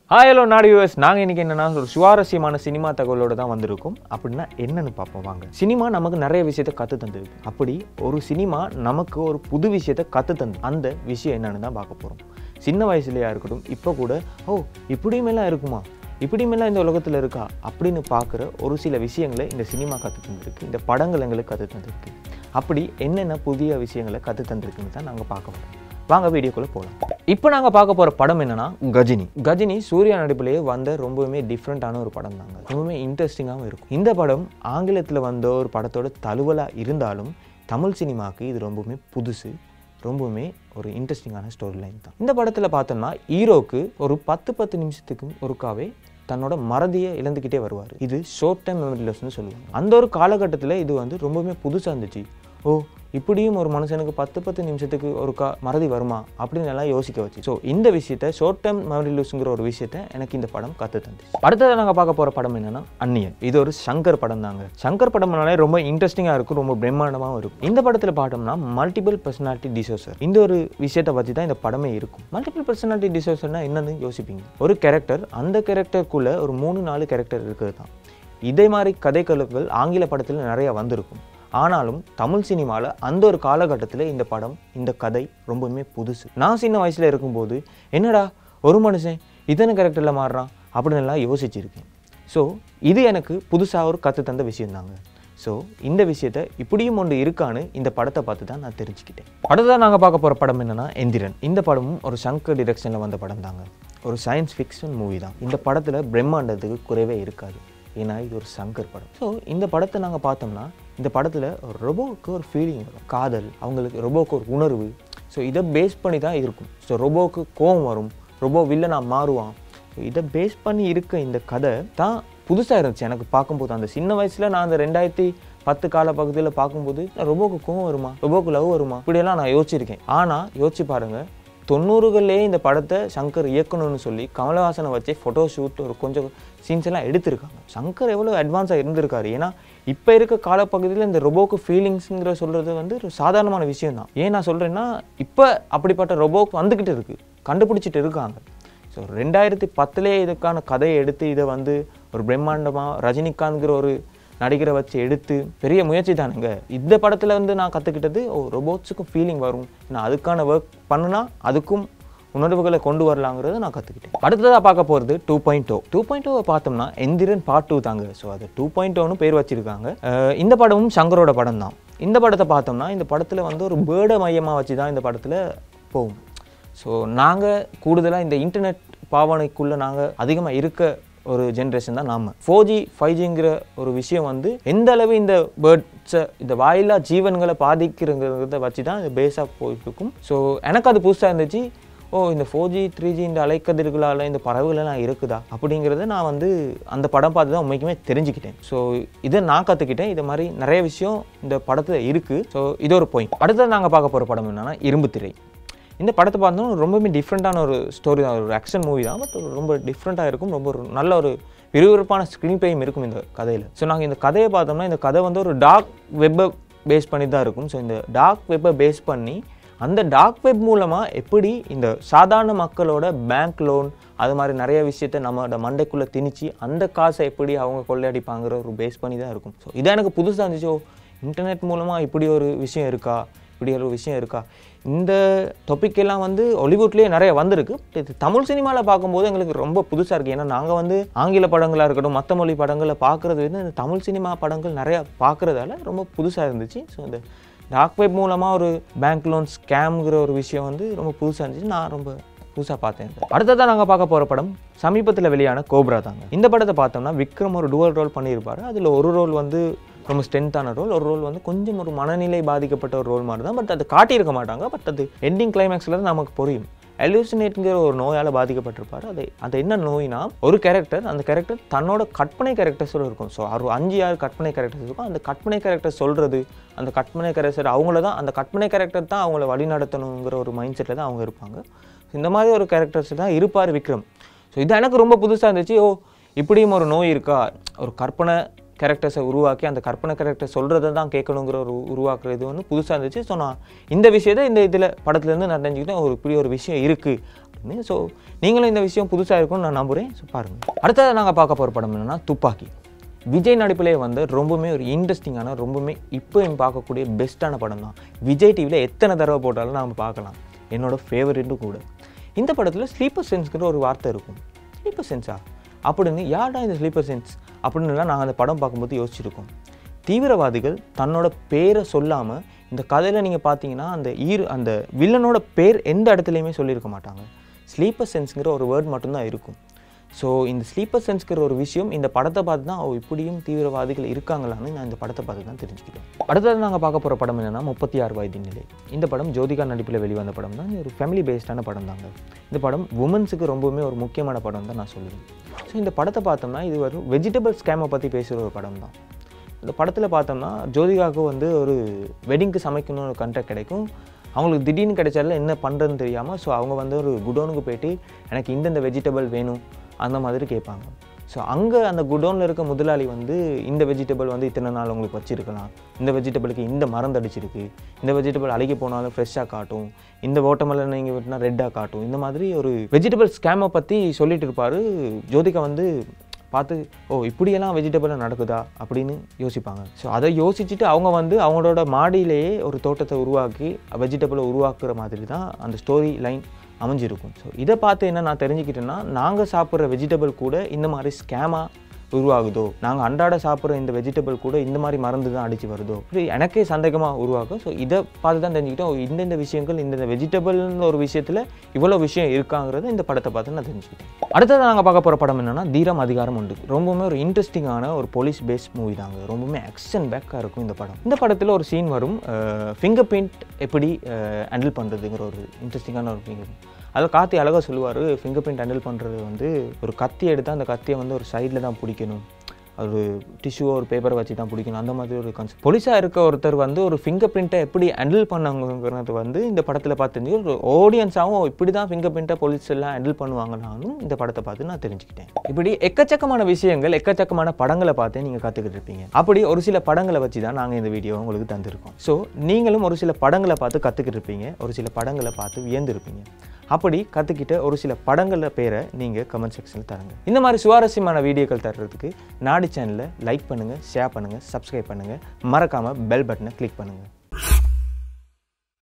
hi hello நாடு US நாங்கள் இன்றைக்கி என்னன்னா ஒரு சுவாரஸ்யமான சினிமா தகவலோட தான் வந்திருக்கோம் அப்படின்னா என்னன்னு பார்ப்போம் வாங்க சினிமா நமக்கு நிறைய விஷயத்த கற்று தந்திருக்கு அப்படி ஒரு சினிமா நமக்கு ஒரு புது விஷயத்த கற்று தந்து அந்த விஷயம் என்னன்னு தான் பார்க்க போகிறோம் சின்ன வயசுலையா இருக்கட்டும் இப்போ கூட ஓ இப்படியுமெல்லாம் இருக்குமா இப்படியுமெல்லாம் இந்த உலகத்தில் இருக்கா அப்படின்னு பார்க்குற ஒரு சில விஷயங்களை இந்த சினிமா கற்று தந்திருக்கு இந்த படங்கள் எங்களுக்கு கற்று தந்திருக்கு அப்படி என்னென்ன புதிய விஷயங்களை கற்று தந்திருக்குன்னு தான் நாங்கள் பார்க்க போகிறோம் வாங்க வீடியோக்குள்ளே போகலாம் இப்போ நாங்கள் பார்க்க போகிற படம் என்னன்னா கஜினி கஜினி சூர்யா நடிப்பிலேயே வந்த ரொம்பவுமே டிஃப்ரெண்ட்டான ஒரு படம் தாங்க ரொம்பவுமே இன்ட்ரெஸ்டிங்காகவும் இருக்கும் இந்த படம் ஆங்கிலத்தில் வந்த ஒரு படத்தோட தழுவலாக இருந்தாலும் தமிழ் சினிமாவுக்கு இது ரொம்பவுமே புதுசு ரொம்பவுமே ஒரு இன்ட்ரெஸ்டிங்கான ஸ்டோரி லைன் தான் இந்த படத்தில் பார்த்தோம்னா ஹீரோக்கு ஒரு பத்து பத்து நிமிஷத்துக்கு ஒருக்காவே தன்னோட மறதியை இழந்துக்கிட்டே வருவார் இது ஷார்ட் டைம் மெமரி லாஸ்னு சொல்லுவாங்க அந்த ஒரு காலகட்டத்தில் இது வந்து ரொம்பவுமே புதுசாக இருந்துச்சு ஓ இப்படியும் ஒரு மனுஷனுக்கு பத்து பத்து நிமிஷத்துக்கு ஒரு கா மறதி வருமா அப்படின்னு எல்லாம் யோசிக்க வச்சு ஸோ இந்த விஷயத்த ஷார்ட் டைம் மெமரி லூஸுங்கிற ஒரு விஷயத்த எனக்கு இந்த படம் கற்று தந்துச்சு அடுத்தது நாங்கள் பார்க்க போகிற படம் என்னன்னா அந்நியன் இது ஒரு சங்கர் படம் தாங்க சங்கர் படம்னாலே ரொம்ப இன்ட்ரெஸ்டிங்காக இருக்கும் ரொம்ப பிரம்மாண்டமாகவும் இருக்கும் இந்த படத்தில் பார்த்தோம்னா மல்டிபிள் பர்சனாலிட்டி டிசோசர் இந்த ஒரு விஷயத்தை பற்றி தான் இந்த படமே இருக்கும் மல்டிபிள் பர்சனாலிட்டி டிசோசர்னா என்னன்னு யோசிப்பீங்க ஒரு கேரக்டர் அந்த கேரக்டருக்குள்ள ஒரு மூணு நாலு கேரக்டர் இருக்கிறது தான் இதே மாதிரி கதைக்களுக்கள் ஆங்கில படத்தில் நிறைய வந்திருக்கும் ஆனாலும் தமிழ் சினிமாவில் அந்த ஒரு காலகட்டத்தில் இந்த படம் இந்த கதை ரொம்பவுமே புதுசு நான் சின்ன வயசில் இருக்கும்போது என்னடா ஒரு மனுஷன் இத்தனை கேரக்டரில் மாறுறான் அப்படின்னு எல்லாம் யோசிச்சிருக்கேன் ஸோ இது எனக்கு புதுசாக ஒரு கற்று தந்த விஷயம்தாங்க ஸோ இந்த விஷயத்த இப்படியும் ஒன்று இருக்கான்னு இந்த படத்தை பார்த்து தான் நான் தெரிஞ்சுக்கிட்டேன் அடுத்ததான் நாங்கள் பார்க்க போகிற படம் என்னன்னா எந்திரன் இந்த படமும் ஒரு சங்கர் டிரெக்ஷனில் வந்த படம் தாங்க ஒரு சயின்ஸ் ஃபிக்ஷன் மூவி தான் இந்த படத்தில் பிரம்மாண்டத்துக்கு குறைவே இருக்காது ஏன்னா இது ஒரு சங்கர் படம் ஸோ இந்த படத்தை நாங்கள் பார்த்தோம்னா இந்த படத்தில் ரொபோவுக்கு ஒரு ஃபீலிங் வரும் காதல் அவங்களுக்கு ரொபோவுக்கு ஒரு உணர்வு ஸோ இதை பேஸ் பண்ணி தான் இருக்கும் ஸோ ரொபோவுக்கு கோவம் வரும் ரொபோ வில்லனா மாறுவான் ஸோ இதை பேஸ் பண்ணி இருக்க இந்த கதை தான் புதுசாக இருந்துச்சு எனக்கு பார்க்கும்போது அந்த சின்ன வயசில் நான் அந்த ரெண்டாயிரத்தி பத்து கால பகுதியில் பார்க்கும்போது ரொபோக்கு கோவம் வருமா ரொபோக்கு லவ் வருமா இப்படியெல்லாம் நான் யோசிச்சிருக்கேன் ஆனால் யோசிச்சு பாருங்கள் தொண்ணூறுகள்லேயே இந்த படத்தை சங்கர் இயக்கணும்னு சொல்லி கமலஹாசனை வச்சு ஃபோட்டோ ஷூட் ஒரு கொஞ்சம் சீன்ஸ் எல்லாம் எடுத்திருக்காங்க சங்கர் எவ்வளோ அட்வான்ஸாக இருந்திருக்காரு ஏன்னா இப்போ இருக்க காலப்பகுதியில் இந்த ரொபோக்கு ஃபீலிங்ஸுங்கிற சொல்கிறது வந்து ஒரு சாதாரணமான விஷயம் தான் ஏன் நான் சொல்கிறேன்னா இப்போ அப்படிப்பட்ட ரொபோக்கு வந்துக்கிட்டு இருக்குது கண்டுபிடிச்சிட்டு இருக்காங்க ஸோ ரெண்டாயிரத்தி பத்துலேயே இதுக்கான கதையை எடுத்து இதை வந்து ஒரு பிரம்மாண்டமாக ரஜினிகாந்த்ங்கிற ஒரு நடிகரை வச்சு எடுத்து பெரிய முயற்சி தானுங்க இந்த படத்தில் வந்து நான் கற்றுக்கிட்டது ஓ ரொபோட்ஸுக்கும் ஃபீலிங் வரும் நான் அதுக்கான ஒர்க் பண்ணுனா அதுக்கும் உணர்வுகளை கொண்டு வரலாங்கிறத நான் கற்றுக்கிட்டேன் அடுத்ததாக பார்க்க போகிறது two point two two point டூவை பார்த்தோம்னா எந்திரன் பார்ட் டூ தாங்க ஸோ அது டூ பாயிண்ட் டூன்னு பேர் வச்சிருக்காங்க அஹ் இந்த படமும் சங்கரோட படம் தான் இந்த படத்தை பார்த்தோம்னா இந்த படத்தில் வந்து ஒரு பேர்டை மையமாக வச்சு தான் இந்த படத்தில் போகும் ஸோ நாங்கள் கூடுதலாக இந்த இன்டர்நெட் பாவனைக்குள்ளே நாங்கள் அதிகமாக இருக்க ஒரு ஜென்ரேஷன் தான் நாம ஃபோர் ஜி ஃபைவ் ஜிங்கிற ஒரு விஷயம் வந்து எந்த அளவு இந்த பேர்ட்ஸை இந்த வாயிலா ஜீவன்களை பாதிக்கிறங்கிறத வச்சு தான் இது பேஸாக போயிட்டு இருக்கும் ஸோ எனக்கு அது புதுசாக இருந்துச்சு ஓ இந்த ஃபோர் ஜி த்ரீ ஜி இந்த அலைக்கதிர்களால் இந்த பறவைகளெல்லாம் இருக்குதா அப்படிங்கிறத நான் வந்து அந்த படம் பார்த்து தான் உண்மைக்குமே தெரிஞ்சுக்கிட்டேன் ஸோ இதை நான் கற்றுக்கிட்டேன் இது மாதிரி நிறைய விஷயம் இந்த படத்தில் இருக்குது ஸோ இது ஒரு பாயிண்ட் அடுத்தது நாங்கள் பார்க்க போகிற படம் என்னன்னா இரும்பு திரை இந்த படத்தை பார்த்தோம்னா ரொம்பவே டிஃப்ரெண்ட்டான ஒரு ஸ்டோரி தான் ஒரு ஆக்ஷன் மூவி தான் பட் ரொம்ப டிஃப்ரெண்ட்டாக இருக்கும் ரொம்ப ஒரு நல்ல ஒரு விறுவிறுப்பான ஸ்க்ரீன் பிளேயும் இருக்கும் இந்த கதையில் ஸோ நாங்கள் இந்த கதையை பார்த்தோம்னா இந்த கதை வந்து ஒரு டார்க் வெப்பை பேஸ் பண்ணி தான் இருக்கும் ஸோ இந்த டார்க் வெப்பை பேஸ் பண்ணி அந்த டார்க் வெப் மூலமாக எப்படி இந்த சாதாரண மக்களோட பேங்க் லோன் அது மாதிரி நிறைய விஷயத்த நம்மளோட மண்டைக்குள்ளே திணிச்சு அந்த காசை எப்படி அவங்க கொள்ளையடிப்பாங்கிற ஒரு பேஸ் பண்ணி தான் இருக்கும் ஸோ இதான் எனக்கு புதுசாக இருந்துச்சு ஓ இன்டர்நெட் மூலமாக இப்படி ஒரு விஷயம் இருக்கா இப்படி ஒரு விஷயம் இருக்கா இந்த topic எல்லாம் வந்து ஹாலிவுட்லேயே நிறைய வந்திருக்கு But இது தமிழ் சினிமாவில் பார்க்கும்போது எங்களுக்கு ரொம்ப புதுசாக இருக்குது ஏன்னா நாங்கள் வந்து ஆங்கில படங்களாக இருக்கட்டும் மற்ற மொழி படங்களை பார்க்குறது வந்து இந்த தமிழ் சினிமா படங்கள் நிறையா பார்க்குறதால ரொம்ப புதுசாக இருந்துச்சு ஸோ இந்த டாக் வெப் மூலமாக ஒரு பேங்க் லோன் ஸ்கேம்ங்கிற ஒரு விஷயம் வந்து ரொம்ப புதுசாக இருந்துச்சு நான் ரொம்ப புதுசாக பார்த்தேன் அடுத்ததான் நாங்கள் பார்க்க போகிற படம் சமீபத்தில் வெளியான கோப்ரா தாங்க இந்த படத்தை பார்த்தோம்னா விக்ரம் ஒரு டுவல் ரோல் பண்ணியிருப்பாரு அதில் ஒரு ரோல் வந்து ரொம்ப ஸ்ட்ரென்த்தான ரோல் ஒரு ரோல் வந்து கொஞ்சம் ஒரு மனநிலை பாதிக்கப்பட்ட ஒரு ரோல் மாதிரி தான் பட் அது காட்டியிருக்க மாட்டாங்க பட் அது எண்டிங் கிளைமேக்ஸில் தான் நமக்கு புரியும் எலூசினேட்ங்கிற ஒரு நோயால் பாதிக்கப்பட்டிருப்பார் அது அது என்ன நோய்னா ஒரு கேரக்டர் அந்த கேரக்டர் தன்னோட கற்பனை கேரக்டர்ஸோட இருக்கும் ஸோ ஒரு அஞ்சு ஆறு கற்பனை கேரக்டர்ஸ் இருக்கும் அந்த கற்பனை கேரக்டர் சொல்கிறது அந்த கற்பனை கேரக்டர் அவங்கள தான் அந்த கற்பனை கேரக்டர் தான் அவங்கள வழிநடத்தணுங்கிற ஒரு மைண்ட் செட்டில் தான் அவங்க இருப்பாங்க இந்த மாதிரி ஒரு கேரக்டர்ஸ் தான் இருப்பார் விக்ரம் ஸோ இது எனக்கு ரொம்ப புதுசாக இருந்துச்சு ஓ இப்படியும் ஒரு நோய் இருக்கா ஒரு கற்பனை கேரக்டர்ஸை உருவாக்கி அந்த கற்பனை கேரக்டர் சொல்கிறத தான் கேட்கணுங்கிற ஒரு உருவாக்குறது வந்து புதுசாக இருந்துச்சு ஸோ நான் இந்த விஷயத்தை இந்த இதில் படத்துலேருந்து நான் தெரிஞ்சுக்கிட்டேன் ஒரு இப்படி ஒரு விஷயம் இருக்குது அப்படின்னு ஸோ நீங்களும் இந்த விஷயம் புதுசாக இருக்கும்னு நான் நம்புகிறேன் ஸோ பாருங்கள் அடுத்தது நாங்கள் பார்க்க போகிற படம் என்னென்னா துப்பாக்கி விஜய் நடிப்பிலே வந்து ரொம்பவுமே ஒரு இன்ட்ரெஸ்டிங்கான ரொம்பவுமே இப்போயும் பார்க்கக்கூடிய பெஸ்ட்டான படம் தான் விஜய் டிவியில் எத்தனை தடவை போட்டாலும் நாம் பார்க்கலாம் என்னோட ஃபேவரெட்டும் கூட இந்த படத்தில் ஸ்லீப்பர் சென்ஸ்ங்கிற ஒரு வார்த்தை இருக்கும் ஸ்லீப்பர் சென்ஸா அப்படின்னு யார்டா இந்த ஸ்லீப்பர் சென்ஸ் அப்படின்னுலாம் நாங்கள் அந்த படம் பார்க்கும்போது யோசிச்சிருக்கோம் தீவிரவாதிகள் தன்னோட பேரை சொல்லாமல் இந்த கதையில் நீங்கள் பார்த்தீங்கன்னா அந்த ஈர் அந்த வில்லனோட பேர் எந்த இடத்துலையுமே சொல்லியிருக்க மாட்டாங்க ஸ்லீப்பர் சென்ஸ்ங்கிற ஒரு வேர்ட் மட்டும்தான் இருக்கும் ஸோ இந்த ஸ்லீப்பர் சென்ஸ்கிற ஒரு விஷயம் இந்த படத்தை பார்த்து தான் ஓ இப்படியும் தீவிரவாதிகள் இருக்காங்களான்னு நான் இந்த படத்தை பார்த்து தான் தெரிஞ்சுக்கிட்டேன் அடுத்தது நாங்கள் பார்க்க போகிற படம் என்னென்னா முப்பத்தி ஆறு வயது நிலை இந்த படம் ஜோதிகா நடிப்பில் வெளிவந்த படம் தான் இது ஒரு ஃபேமிலி பேஸ்டான படம் தாங்க இந்த படம் உமன்ஸுக்கு ரொம்பவுமே ஒரு முக்கியமான படம் தான் நான் சொல்லுவேன் ஸோ இந்த படத்தை பார்த்தோம்னா இது ஒரு வெஜிடபிள் ஸ்கேமை பற்றி பேசுகிற ஒரு படம் தான் இந்த படத்தில் பார்த்தோம்னா ஜோதிகாவுக்கு வந்து ஒரு வெட்டிங்க்கு சமைக்கணும்னு ஒரு கண்ட்ராக்ட் கிடைக்கும் அவங்களுக்கு திடீர்னு கிடைச்சால என்ன பண்ணுறதுன்னு தெரியாமல் ஸோ அவங்க வந்து ஒரு குடோனுக்கு போயிட்டு எனக்கு இந்தந்த வெஜிடபிள் வேணும் அந்த மாதிரி கேட்பாங்க ஸோ அங்கே அந்த குடோனில் இருக்க முதலாளி வந்து இந்த வெஜிடபிள் வந்து இத்தனை நாள் உங்களுக்கு வச்சிருக்கலாம் இந்த வெஜிடபிளுக்கு இந்த மருந்து அடிச்சிருக்கு இந்த வெஜிடபிள் அழுகி போனாலும் ஃப்ரெஷ்ஷாக காட்டும் இந்த ஓட்டமெல்லாம் நீங்கள் விட்டுனா ரெட்டாக காட்டும் இந்த மாதிரி ஒரு வெஜிடபிள் ஸ்கேமை பற்றி சொல்லிட்டு இருப்பார் ஜோதிகா வந்து பார்த்து ஓ இப்படியெல்லாம் வெஜிடபிளாக நடக்குதா அப்படின்னு யோசிப்பாங்க ஸோ அதை யோசிச்சுட்டு அவங்க வந்து அவங்களோட மாடியிலேயே ஒரு தோட்டத்தை உருவாக்கி வெஜிடபிளை உருவாக்குற மாதிரி தான் அந்த ஸ்டோரி லைன் அமைஞ்சிருக்கும் ஸோ இதை பார்த்து என்ன நான் தெரிஞ்சுக்கிட்டேன்னா நாங்கள் சாப்பிட்ற வெஜிடபிள் கூட இந்த மாதிரி ஸ்கேமாக உருவாகுதோ நாங்கள் அன்றாட சாப்பிட்ற இந்த வெஜிடபிள் கூட இந்த மாதிரி மருந்து தான் அடித்து வருதோ இப்படி எனக்கே சந்தேகமாக உருவாகும் ஸோ இதை பார்த்து தான் தெரிஞ்சுக்கிட்டோம் ஓ, இந்தந்த விஷயங்கள் இந்தந்த வெஜிடபிள்னு ஒரு விஷயத்தில் இவ்வளோ விஷயம் இருக்காங்கிறத இந்த படத்தை பார்த்து நான் தெரிஞ்சுக்கிட்டேன் அடுத்தது நாங்கள் பார்க்க போகிற படம் என்னன்னா தீரம் அதிகாரம் உண்டு ரொம்பவுமே ஒரு இன்ட்ரெஸ்டிங்கான ஒரு போலீஸ் பேஸ் மூவி தாங்க ரொம்பவுமே ஆக்ஷன் பேக்காக இருக்கும் இந்த படம் இந்த படத்தில் ஒரு சீன் வரும் ஃபிங்கர் பிரிண்ட் எப்படி ஹேண்டில் பண்ணுறதுங்கிற ஒரு இன்ட்ரெஸ்டிங்கான ஒரு ஃபிங்கர் அதில் கார்த்தி அழகாக சொல்லுவார் ஃபிங்கர் பிரிண்ட் ஹேண்டில் பண்ணுறது வந்து ஒரு கத்தி எடுத்து அந்த கத்தியை வந்து ஒரு சைடில் தான் பிடிக்கணும் ஒரு டிஷ்யூவோ ஒரு பேப்பரை வச்சு தான் பிடிக்கணும் அந்த மாதிரி ஒரு கான்செப்ட் போலீஸாக இருக்க ஒருத்தர் வந்து ஒரு ஃபிங்கர் பிரிண்ட்டை எப்படி ஹேண்டில் பண்ணாங்கிறது வந்து இந்த படத்தில் பார்த்து தெரிஞ்சு ஒரு ஆடியன்ஸாகவும் இப்படி தான் ஃபிங்கர் பிரிண்ட்டை போலீஸ் எல்லாம் ஹேண்டில் பண்ணுவாங்கனாலும் இந்த படத்தை பார்த்து நான் தெரிஞ்சுக்கிட்டேன் இப்படி எக்கச்சக்கமான விஷயங்கள் எக்கச்சக்கமான படங்களை பார்த்து நீங்கள் கற்றுக்கிட்டு இருப்பீங்க அப்படி ஒரு சில படங்களை வச்சு தான் நாங்கள் இந்த வீடியோ உங்களுக்கு தந்திருக்கோம் ஸோ நீங்களும் ஒரு சில படங்களை பார்த்து கற்றுக்கிட்டு இருப்பீங்க ஒரு சில படங்களை பார்த்து வியந்திருப்பீங்க அப்படி கற்றுக்கிட்ட ஒரு சில படங்கள பேரை நீங்கள் கமெண்ட் செக்ஷனில் தருங்க இந்த மாதிரி சுவாரஸ்யமான வீடியோக்கள் தர்றதுக்கு நாடி சேனலை லைக் பண்ணுங்கள் ஷேர் பண்ணுங்கள் சப்ஸ்கிரைப் பண்ணுங்கள் மறக்காமல் பெல் பட்டனை கிளிக் பண்ணுங்கள்